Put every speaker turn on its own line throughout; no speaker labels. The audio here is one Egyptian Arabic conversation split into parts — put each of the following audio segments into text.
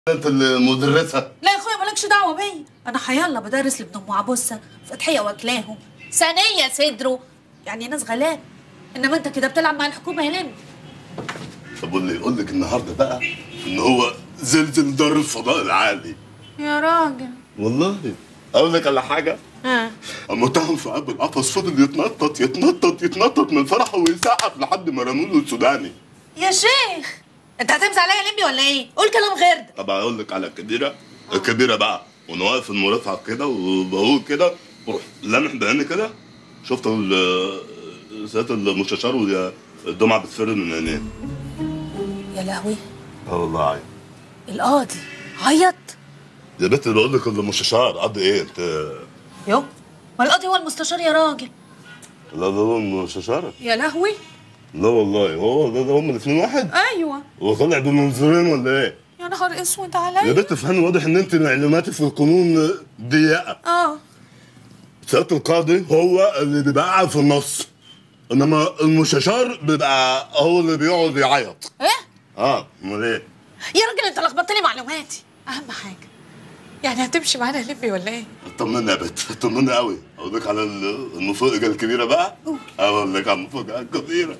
انت المدرسه
لا يا اخويا مالكش دعوه بيا انا حيالله بدرس لابن ام عبوسه فتحيه واكلاهم ثانيه صدره يعني ناس غلاب انما انت كده بتلعب مع الحكومه يا لمبي
طب واللي يقول لك النهارده بقى ان هو زلزل دار الفضاء العالي
يا راجل
والله اقول لك على حاجه
ها
المتهم في قلب القفص فضل يتنطط يتنطط يتنطط من فرحه ويسقف لحد ما رموا له السوداني
يا شيخ انت هتمسح عليا يا لمبي ولا ايه قول كلام غير ده
طب اقول لك على الكبيره الكبيره بقى وانا واقف في المرافعه كده وبقول كده بروح لامح بعيني كده شفت ال- سياده المستشار والدمعه بتفر من عينيه
يا لهوي
اه والله عيب
القاضي عيط
يا بنت بقول لك المستشار قد ايه انت
يو ما القاضي هو المستشار يا راجل
لا ده هو المستشار
يا لهوي
لا والله هو ده, ده هم الاثنين واحد
ايوه
هو طالع بمنظورين ولا ايه
يا نهار اسود
يا
عليا
بنت فهمي واضح ان انت معلوماتي في القانون ضيقه
اه
سياده القاضي هو اللي بيبقى قاعد في النص انما المستشار بيبقى هو اللي بيقعد يعيط
ايه
اه امال ايه
يا راجل انت لخبطت لي معلوماتي اهم حاجه يعني هتمشي معانا يا لمبي ولا ايه
طمنا يا بنت طمنا قوي اقول لك على ال- المفاجاه الكبيره بقى اقول لك على المفاجاه الكبيره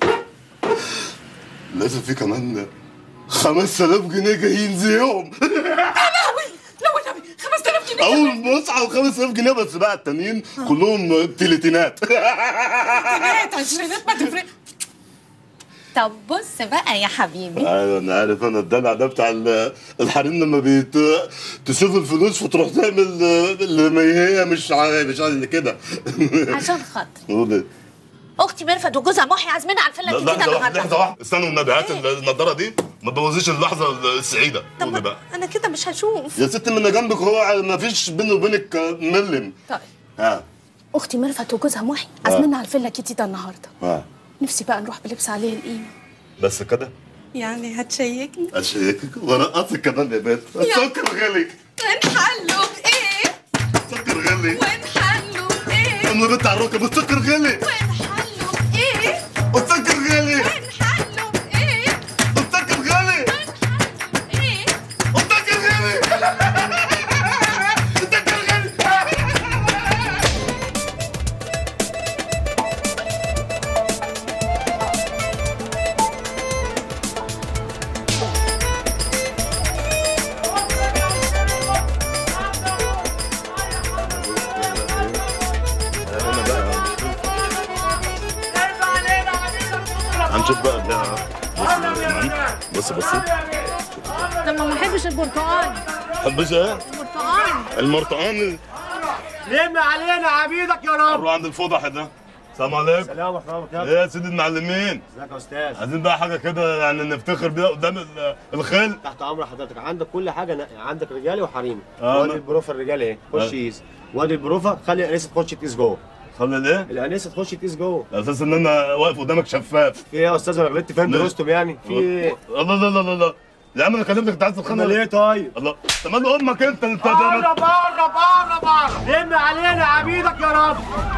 لازم في كمان 5000 جنيه جايين زيهم
لا والنبي 5000 جنيه
اول مصعب 5000 جنيه بس بقى التانيين كلهم تلاتينات
جنيهات عشرينات ما تفرق طب بص بقى يا حبيبي
ايوه انا عارف انا الدلع ده بتاع ال- الحريم لما بيت تشوف الفلوس فتروح تعمل اللي ما هي مش ع- مش عايز كده
عشان خاطر
قولي.
اختي مرفت وجوزها محي عازمين على الفيلا الجديده
لحظه واحده
النهارده
لحظه واحده استنوا النبي هات النضاره دي ما تبوظيش اللحظه السعيده قولي بقى
انا كده مش هشوف
يا ست من جنبك هو ما فيش بيني وبينك ملم
طيب
ها
اختي مرفت وجوزها محي عازمين على الفيلا الجديده النهارده
ها
نفسي بقى نروح بلبس عليه القيمه
بس كده
يعني هتشيكني
اشيكك ورقصك كمان يا بنت السكر غلي
ونحله بايه
السكر غلي
ونحله بايه
انا بنت على الركب السكر غلي
ونحله بايه
السكر غلي
ونحله بايه
السكر غلي
ايه
السكر غلي السكر غلي هنشوف بقى ده بص بص
لما ما احبش البرتقال
حبش ايه؟
البرتقال
المرطقان
لم علينا عبيدك يا رب
روح عند الفضح ده السلام عليكم
سلام ورحمه الله
ايه يا سيدي المعلمين
ازيك يا استاذ
عايزين بقى حاجه كده يعني نفتخر بيها قدام ال- الخيل
تحت امر حضرتك عندك كل حاجه نقي عندك رجالي وحريمي
آه،
وادي
ما-
البروفه الرجالي اهي خش
آه.
قيس وادي البروفه خلي الانسه تخش تقيس جوه
خلي الايه؟
الانسه تخش تقيس جوه
على اساس ان انا واقف قدامك شفاف
في ايه يا استاذ انا غلطت فين
لا.
رستم يعني في ايه
الله لا لا لا لا يا عم انا كلمتك انت عايز تتخانق
امال ايه طيب
الله طب مال امك انت انت
بره بره بره بره لم علينا عبيدك يا رب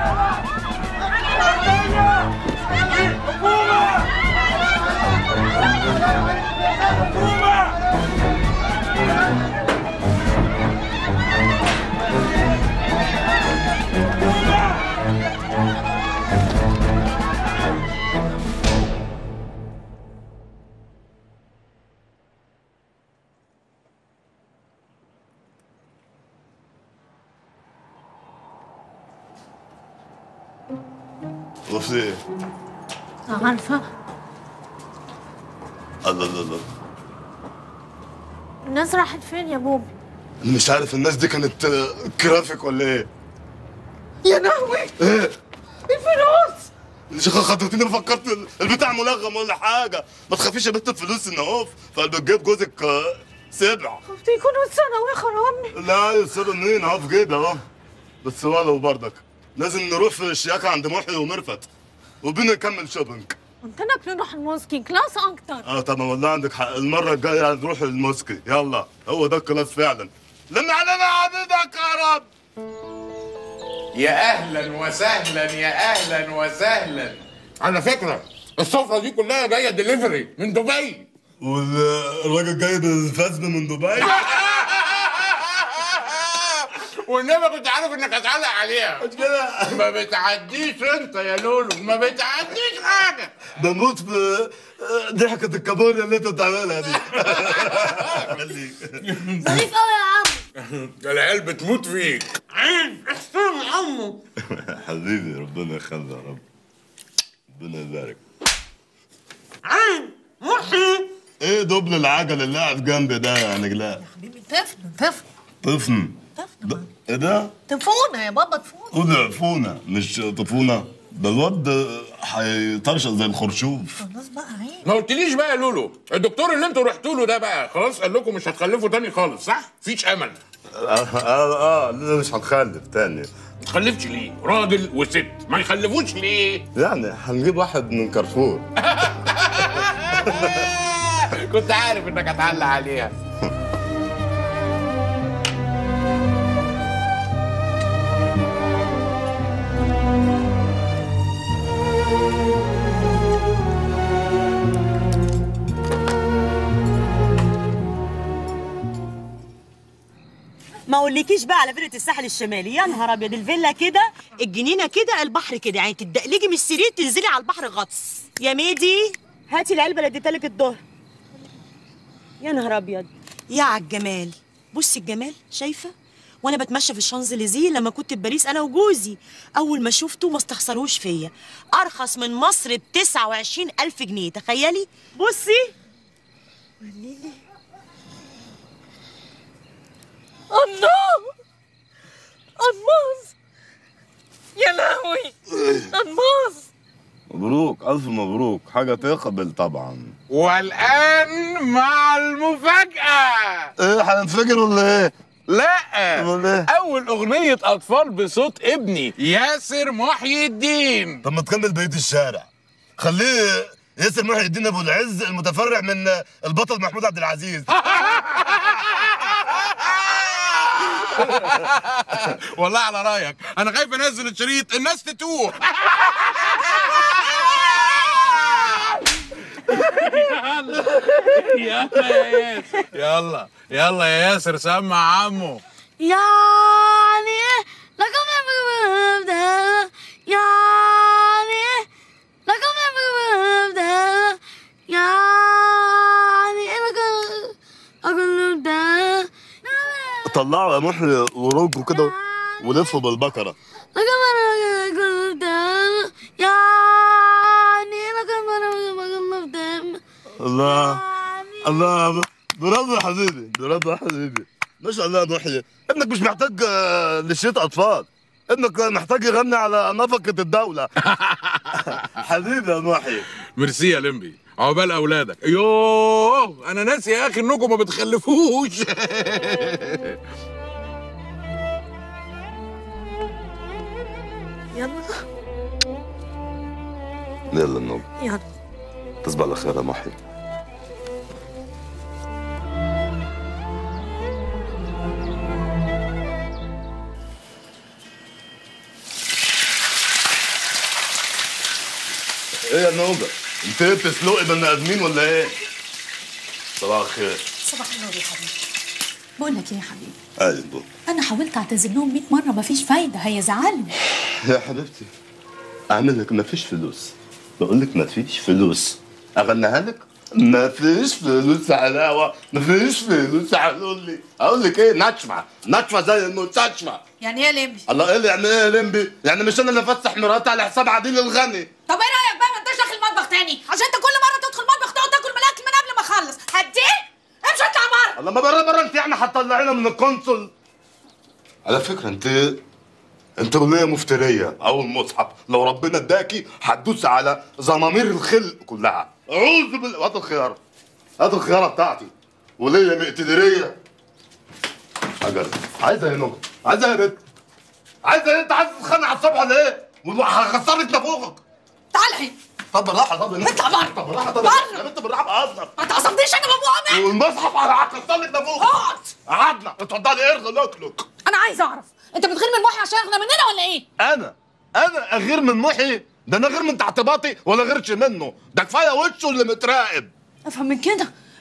وفي ايه؟
عارفه
الله الله الله
الناس راحت فين يا بوبي
انا مش عارف الناس دي كانت آه، كرافيك ولا ايه؟
يا لهوي
ايه؟
الفلوس
مش خدتني فكرت ال- البتاع ملغم ولا حاجه ما تخافيش يا بنت الفلوس ان اهو فقلبك جايب جوزك آه، سبع
خفت يكونوا اتسرقوا يا خرامي
لا يصير منين اهو في جيبي اهو بس ولو برضك لازم نروح في الشياكه عند محي ومرفت وبينا نكمل شوبينج
قلت لك نروح الموسكي كلاس اكتر
اه طبعا والله عندك حق المره الجايه هنروح الموسكي يلا هو ده الكلاس فعلا لما علينا عبيدك يا رب
يا اهلا وسهلا يا اهلا وسهلا على فكره السفره دي كلها جايه دليفري من دبي
والراجل جايب الفزم من دبي
والنبي كنت عارف انك هتعلق عليها
كده
ما بتعديش انت يا لولو ما بتعديش حاجه
بموت في ضحكة الكابوريا اللي انت بتعملها دي خليك
ظريف قوي يا عم
العيال بتموت فيك
عين احسن عمو
حبيبي ربنا يخلي يا رب ربنا يبارك
عين محي
ايه دبل العجل اللي قاعد جنبي ده يا نجلاء
حبيبي طفل طفل
طفن
طفل
ده- ايه ده؟
تفونا يا بابا تفونا
قول عفونة مش طفونة ده الواد هيطرشق زي الخرشوف
خلاص بقى عين
ما قلتليش بقى يا لولو الدكتور اللي انتوا رحتوا له ده بقى خلاص قال لكم مش هتخلفوا تاني خالص صح مفيش امل
اه اه, آه لا مش هنخلف تاني
ما تخلفش ليه راجل وست ما يخلفوش ليه
يعني هنجيب واحد من كارفور
كنت عارف انك هتعلق عليها
ما اقولكيش بقى على فيلة الساحل الشمالي يا نهار ابيض الفيلا كده الجنينه كده البحر كده يعني تدقلجي من السرير تنزلي على البحر غطس يا ميدي هاتي العلبه اللي اديتها لك الظهر يا نهار ابيض يا عالجمال بصي الجمال شايفه وانا بتمشى في الشانزليزيه لما كنت في باريس انا وجوزي اول ما شفته ما استخسروش فيا ارخص من مصر ب 29 الف جنيه تخيلي بصي الله الماس يا لهوي الماس
مبروك الف مبروك حاجة تقبل طبعا
والان مع المفاجاه
ايه هننفجر ولا ايه؟
لا
أمال إيه؟
اول اغنيه اطفال بصوت ابني ياسر محي الدين
طب ما تكمل بقية الشارع خليه ياسر محي الدين ابو العز المتفرع من البطل محمود عبد العزيز
والله على رايك انا خايف انزل الشريط الناس تتوه يلا يا ياسر يلا يلا يا ياسر سمع عمو
يعني لكم نبدأ يعني لكم نبدأ يعني لكم أقول نبدأ
طلعوا يا محي وروجوا كده ولفوا بالبكرة
لكم أقول نبدأ يعني لكم أقول نبدأ
الله الله برافو يا حبيبي برافو يا حبيبي ما شاء الله يا محي ابنك مش محتاج آه، لشيت اطفال ابنك محتاج يغني على نفقة الدولة حبيبي يا محي
ميرسي يا لمبي عقبال اولادك يوه انا ناسي يا اخي انكم ما بتخلفوش
يلا
يلا النوم
يلا
تصبح على خير يا محي ايه يا نوبة؟ انت ايه بتسلقي بني ادمين ولا ايه؟ صباح الخير
صباح النور يا حبيبي بقول لك ايه يا حبيبي
ايوه
انا حاولت اعتذر لهم 100 مره مفيش فايده هيزعلوا
يا حبيبتي اعمل لك مفيش فلوس بقول لك مفيش فلوس اغنيها لك مفيش فلوس علاوه مفيش فلوس هقول لي اقول لك ايه نشفه نشفه زي المستشفى
يعني ايه لمبي
الله ايه اللي يعني ايه يا لمبي يعني مش انا اللي افسح مراتي على حساب عديل الغني
طب ايه رايك بقى ما انتش داخل المطبخ تاني عشان انت كل مره تدخل المطبخ تقعد تاكل من الاكل من قبل ما اخلص هديه امشي اطلع بره
الله ما بره بره انت يعني هتطلعينا من القنصل على فكره انت انت وليه مفتريه او المصحف لو ربنا اداكي هتدوس على زمامير الخلق كلها اعوذ بالله هات الخياره هات الخياره بتاعتي وليه مقتدريه حاجه عايزه ايه نوم عايزه ايه يا بنت عايزه ايه انت عايز تتخانق على الصبح ولا ايه؟ وهخسر لك نافوخك
تعال هنا
طب بالراحه طب
اطلع بره.
طب بالراحه طب
بره.
يا بنت بالراحه بهزر
ما تعصبنيش انا بابو عمر
والمصحف هكسر لك نافوخك
اقعد
قعدنا اتفضلي ارغي لوكلوك
انا عايز اعرف انت بتغير من محي عشان اغنى مننا ولا ايه
انا انا اغير من محي ده انا غير من تحت باطي ولا غيرش منه ده كفايه وشه اللي متراقب
افهم من كده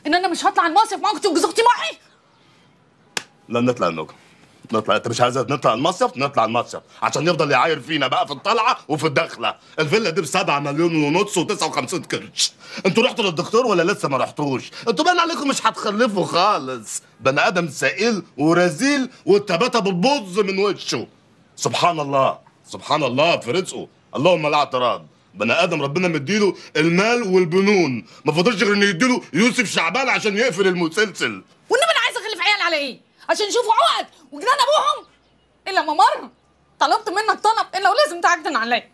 ان انا مش هطلع المصيف معاك تنجز اختي معي
لا نطلع النوجة نطلع انت مش عايز نطلع المصيف نطلع المصيف عشان يفضل يعاير فينا بقى في الطلعه وفي الدخله الفيلا دي ب 7 مليون ونص و59 قرش انتوا رحتوا للدكتور ولا لسه ما رحتوش انتوا باين عليكم مش هتخلفوا خالص بني ادم سئيل ورزيل والتباتة بتبظ من وشه سبحان الله سبحان الله في رزقه اللهم لا اعتراض بني ادم ربنا مديله المال والبنون ما فاضلش غير انه يديله يوسف شعبان عشان يقفل المسلسل
والنبي انا عايزه اخلف عيال على ايه عشان يشوفوا عقد وجنان ابوهم الا ما مره طلبت منك طلب الا ولازم تعجن عليا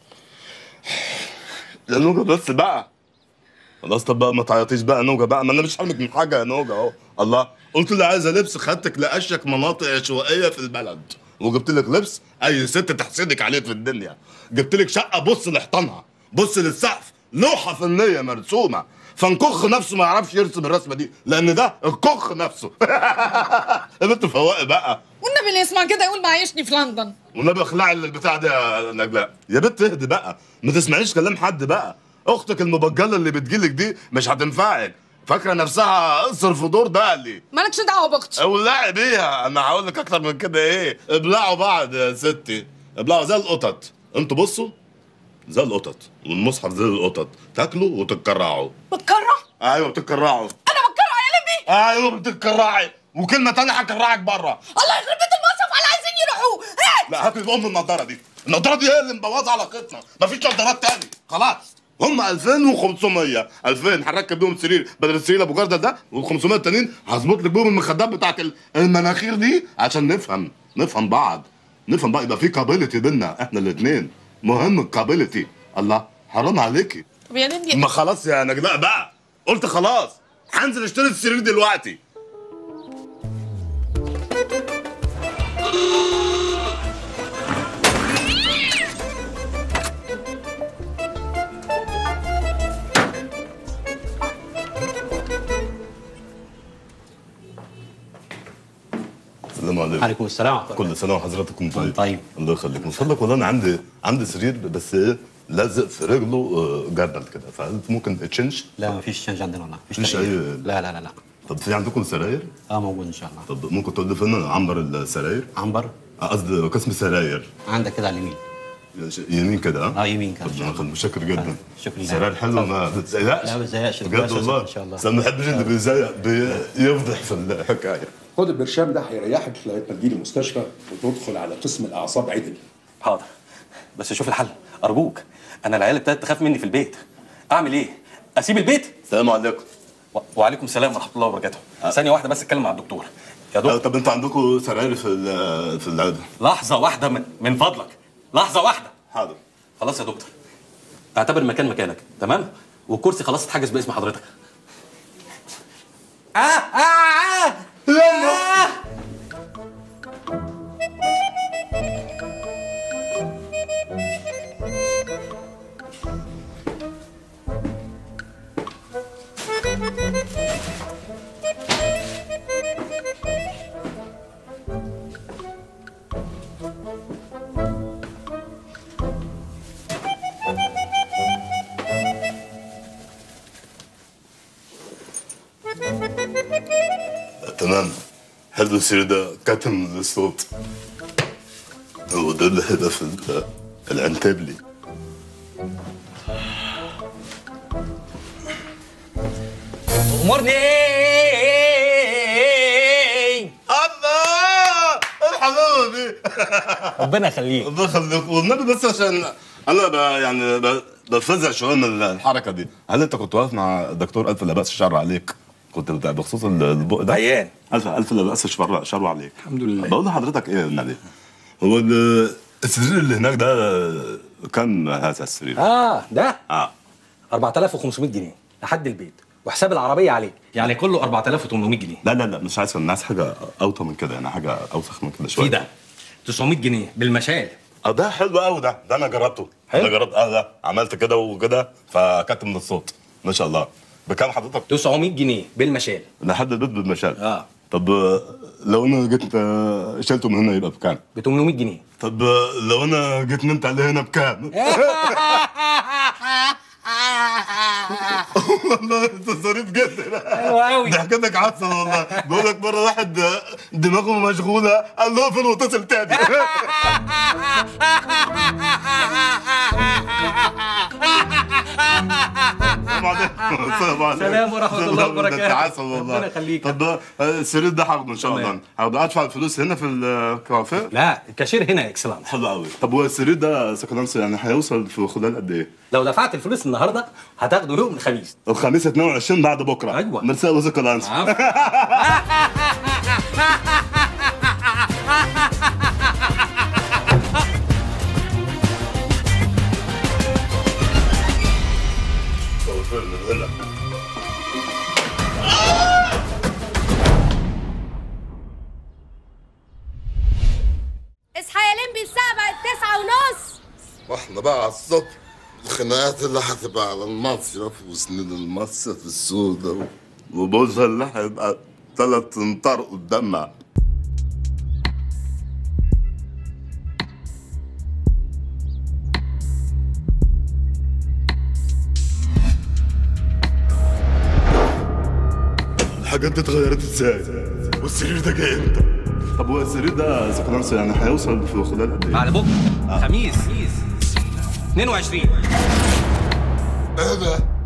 يا نوجة بس بقى خلاص طب بقى ما تعيطيش بقى يا نوجة بقى ما انا مش حرمك من حاجه يا نوجة اهو الله قلت لي عايزه لبس خدتك لاشك مناطق عشوائيه في البلد وجبت لك لبس اي ست تحسدك عليه في الدنيا جبت لك شقه بص لحيطانها بص للسقف لوحه فنيه مرسومه فنكخ نفسه ما يعرفش يرسم الرسمه دي لان ده الكخ نفسه يا بنت فواقي بقى
والنبي اللي يسمع كده يقول معيشني في لندن
والنبي اخلعي البتاع ده يا نجلاء يا بنت اهدي بقى ما تسمعيش كلام حد بقى اختك المبجله اللي بتجيلك دي مش هتنفعك فاكره نفسها قصر في دور ده اللي
مالكش دعوه باختي
ولعي بيها انا هقول لك اكتر من كده ايه ابلعوا بعض يا ستي ابلعوا زي القطط انتوا بصوا زي القطط والمصحف زي القطط تاكلوا وتتكرعوا
بتكره
ايوه بتتكرعوا
انا بتكره يا لمبي
ايوه بتتكرعي وكلمه تانية هكرعك بره
الله يخرب بيت المصرف على عايزين يروحوا هات
لا هات لي ام النضاره دي النضاره دي هي اللي مبوظه علاقتنا مفيش نضارات تاني خلاص هم 2500 2000 هنركب بيهم سرير بدل السرير ابو جردل ده وال500 التانيين هظبط لك بيهم المخدات بتاعت ال- المناخير دي عشان نفهم نفهم بعض نفهم بقى يبقى في كابيلتي بينا احنا الاثنين مهم الكابيلتي الله حرام عليكي
طب يا لمبي
ما خلاص يا نجلاء بقى قلت خلاص هنزل اشتري السرير دلوقتي السلام عليكم
عليكم السلام ورحمة الله.
كل سنه وحضراتكم طيب
طيب.
الله يخليك من فضلك والله انا عندي عندي سرير بس ايه لازق في رجله آه، جردل كده فهل ممكن تشنج
لا ما فيش شنج عندنا والله مفيش
مفيش
تغيير.
أي-
لا لا لا لا
طب في عندكم سراير؟
اه موجود ان شاء الله
طب ممكن تقول لي فين عنبر السراير؟
عنبر
آه، قصدي قسم سراير
عندك كده على اليمين
يمين كده ها؟
اه يمين كده
طب
إن شاء
انا
الله.
متشكر جدا
آه، شكرا لله.
سراير حلوه ما بتزيقش
لا، ما بتزيقش.
بجد
بس
والله
إن شاء الله.
بس أنا ما بحبش اللي بيزيق بيفضح في الحكايه
خد البرشام ده هيريحك لغايه ما تجيلي المستشفى وتدخل على قسم الاعصاب عدل
حاضر بس شوف الحل ارجوك انا العيال ابتدت تخاف مني في البيت اعمل ايه اسيب البيت
السلام عليكم
و... وعليكم السلام ورحمه الله وبركاته ثانيه واحده بس اتكلم مع الدكتور يا
آه،
دكتور
طب انتوا عندكم سراير في ال- في العياده
لحظه واحده من, من فضلك لحظه واحده
حاضر
خلاص يا دكتور اعتبر المكان مكانك تمام والكرسي خلاص اتحجز باسم حضرتك آه آه آه آه
تمام حلو السرير ده كتم الصوت وده اللي هدف ال- العنتبلي
امرني
الله الحلاوه دي
ربنا يخليك
الله يخليك والنبي بس عشان انا ب يعني ب- بفزع شويه من الحركه دي هل انت كنت واقف مع الدكتور الف لا باس شر عليك كنت بتاع بخصوص ال- البق ده
عيان.
الف الف لا باس شر شر عليك الحمد لله بقول لحضرتك ايه يا النبي هو ال- السرير اللي هناك ده كم هذا السرير؟
اه ده
اه
4500 جنيه لحد البيت وحساب العربيه عليك يعني كله 4800 جنيه
لا لا لا مش عايز الناس حاجه اوطى من كده يعني حاجه اوسخ من كده شويه
في ده 900 جنيه بالمشال
اه ده حلو قوي ده ده انا جربته
حلو.
انا جربت اه ده عملت كده وكده فكت من الصوت ما شاء الله بكام حضرتك
900 جنيه بالمشال
لحد البيت بالمشال
اه.
طب آه، لو انا جيت آه، شلته من هنا يبقى بكام
ب 800 جنيه
طب آه، لو انا جيت نمت عليه هنا بكام والله انت ظريف جدا
حلو قوي
ضحكتك عسل والله بقول لك مره واحد دماغه مشغوله قال له اقفل واتصل تاني السلام عليكم السلام عليكم
سلام ورحمة الله وبركاته.
انت عسل والله
ربنا يخليك.
طب آه، السرير ده هاخده ان شاء الله
تمام.
هاخده ادفع الفلوس هنا في الكافيه
لا الكاشير هنا اكسلانس
حلو قوي طب هو السرير ده سكنانس يعني هيوصل في خلال قد ايه؟
لو دفعت الفلوس النهارده هتاخده يوم الخميس
الخميس 22 بعد بكره
أيوة.
ميرسي يا سكنانس
عفوا.
اصحى يا لمبي الساعة بقت تسعة ونص
واحنا بقى على الصبح الخناقات اللي هتبقى على المصيف وسنين المصيف السوداء وبوزها اللي هيبقى ثلاث امتار قدامنا الحاجات دي اتغيرت ازاي؟ والسرير ده جاي امتى؟ طب هو السرير ده سكنانس يعني هيوصل في خلال قد ايه؟
بعد بكره خميس 22
ايه ده؟